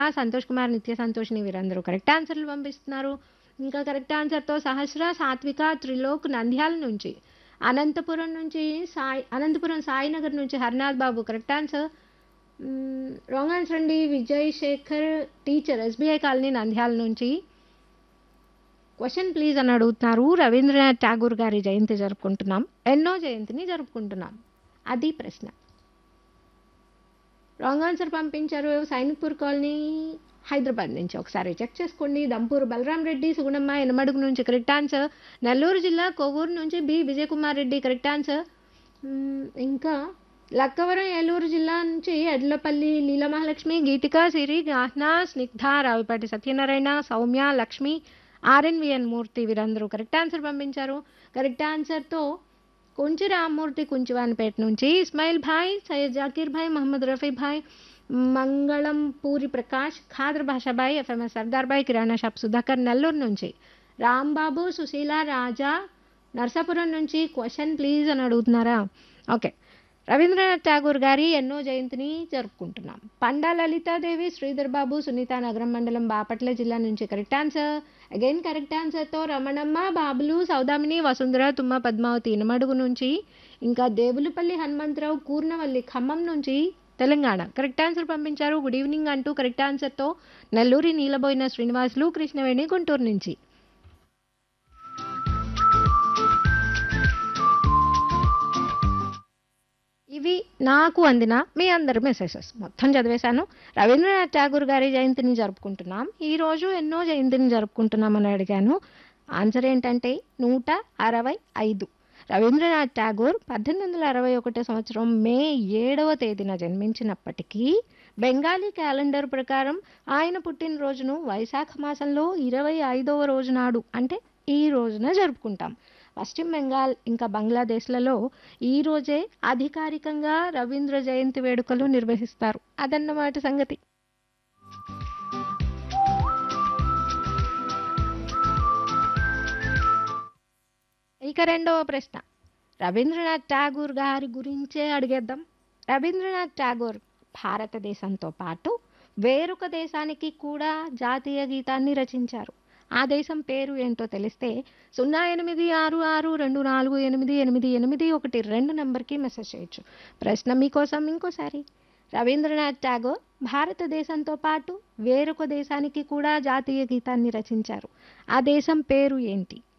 సంతోష్ కుమార్, నిత్య సంతోషిని వీరందరూ కరెక్ట్ ఆన్సర్‌లు పంపిస్తున్నారు. ఇంకా కరెక్ట్ ఆన్సర్‌తో సహస్ర, సాత్విక, త్రిలోక్ నంద్యాల నుంచి, అనంతపురం నుంచి సాయి అనంతపురం సాయినగర్ నుంచి Harinath Babu correct answer. Hmm. Wrong answer అండి. Vijay Shekhar teacher SBI colony Nandyal నుంచి. క్వెషన్ ప్లీజ్ అని అడుగుతున్నారు. రవీంద్రనాథ్ ఠాగూర్ గారి జయంతి జరుపుకుంటున్నాం. ఎన్నో జయంతిని జరుపుకుంటున్నాం? అది ప్రశ్న. రాంగ్ ఆన్సర్ పంపించారు. సైనిక్‌పూర్ కాలనీ హైదరాబాద్ నుంచి. ఒకసారి చెక్ చేసుకోండి. దంపూరు బలరాం రెడ్డి, సుగుణమ్మ ఎనమడుగు నుంచి కరెక్ట్ ఆన్సర్. నెల్లూరు జిల్లా కొవ్వూరు నుంచి B Vijayakumar Reddy correct answer. Hmm. ఇంకా లక్కవరం ఏలూరు జిల్లా నుంచి ఎడ్లపల్లి లీలామహాలక్ష్మి, గీతిక, సిరి, గాహ్న, స్నిగ్ధ, రావిపాటి సత్యనారాయణ, సౌమ్య, లక్ష్మి, ఆర్ఎన్‌విఎన్ మూర్తి వీరందరూ కరెక్ట్ ఆన్సర్ పంపించారు. కరెక్ట్ ఆన్సర్‌తో కుంచి రామ్మూర్తి కుంచివానిపేట నుంచి, ఇస్మాయిల్ భాయ్, సయ్యద్ జాకీర్ భాయ్, మహమ్మద్ రఫీ భాయ్, మంగళం పూరి ప్రకాష్, ఖాదర్ భాషాభాయ్, ఎఫ్ఎంఎస్ సర్దార్ భాయ్, కిరాణా షాప్ సుధాకర్ నెల్లూరు నుంచి, రాంబాబు, సుశీల, రాజా నర్సాపురం నుంచి క్వెషన్ ప్లీజ్ అని అడుగుతున్నారా? ఓకే. రవీంద్రనాథ్ ఠాగూర్ గారి ఎన్నో జయంతిని జరుపుకుంటున్నాం. పండా లలితాదేవి, శ్రీధర్ బాబు, సునీత నగరం మండలం బాపట్ల జిల్లా నుంచి కరెక్ట్ ఆన్సర్. అగైన్ కరెక్ట్ ఆన్సర్‌తో రమణమ్మ, బాబులు, సౌదామిని, వసుంధర, తుమ్మ పద్మావతి ఇనమడుగు నుంచి, ఇంకా దేవులపల్లి హనుమంతరావు, కూర్నవల్లి ఖమ్మం నుంచి తెలంగాణ కరెక్ట్ ఆన్సర్ పంపించారు. గుడ్ ఈవినింగ్ అంటూ కరెక్ట్ ఆన్సర్‌తో నెల్లూరి నీలబోయిన శ్రీనివాసులు, కృష్ణవేణి గుంటూరు నుంచి. ఇవి నాకు అందిన మీ అందరి మెసేజెస్. మొత్తం చదివేశాను. రవీంద్రనాథ్ ఠాగూర్ గారి జయంతిని జరుపుకుంటున్నాం. ఈరోజు ఎన్నో జయంతిని జరుపుకుంటున్నామని అడిగాను. ఆన్సర్ ఏంటంటే 165. రవీంద్రనాథ్ ఠాగూర్ 1861 సంవత్సరం మే 7వ తేదీన జన్మించినప్పటికీ బెంగాలీ క్యాలెండర్ ప్రకారం ఆయన పుట్టినరోజును వైశాఖ మాసంలో 25వ రోజు నాడు అంటే ఈ రోజున జరుపుకుంటాం. పశ్చిమ బెంగాల్, ఇంకా బంగ్లాదేశ్‌లలో ఈ రోజే అధికారికంగా రవీంద్ర జయంతి వేడుకలు నిర్వహిస్తారు. అదన్నమాట సంగతి. ఇక రెండవ ప్రశ్న. రవీంద్రనాథ్ ఠాగూర్ గారి గురించే అడిగేద్దాం. రవీంద్రనాథ్ ఠాగూర్ భారతదేశంతో పాటు వేరొక దేశానికి కూడా జాతీయ గీతాన్ని రచించారు. ఆ దేశం పేరు ఏంటో తెలిస్తే 0866248881 నంబర్‌కి మెసేజ్ చేయొచ్చు. ప్రశ్న మీకోసం ఇంకోసారి. రవీంద్రనాథ్ ఠాగూర్ భారతదేశంతో పాటు వేరొక దేశానికి కూడా జాతీయ గీతాన్ని రచించారు. ఆ దేశం పేరు ఏంటి?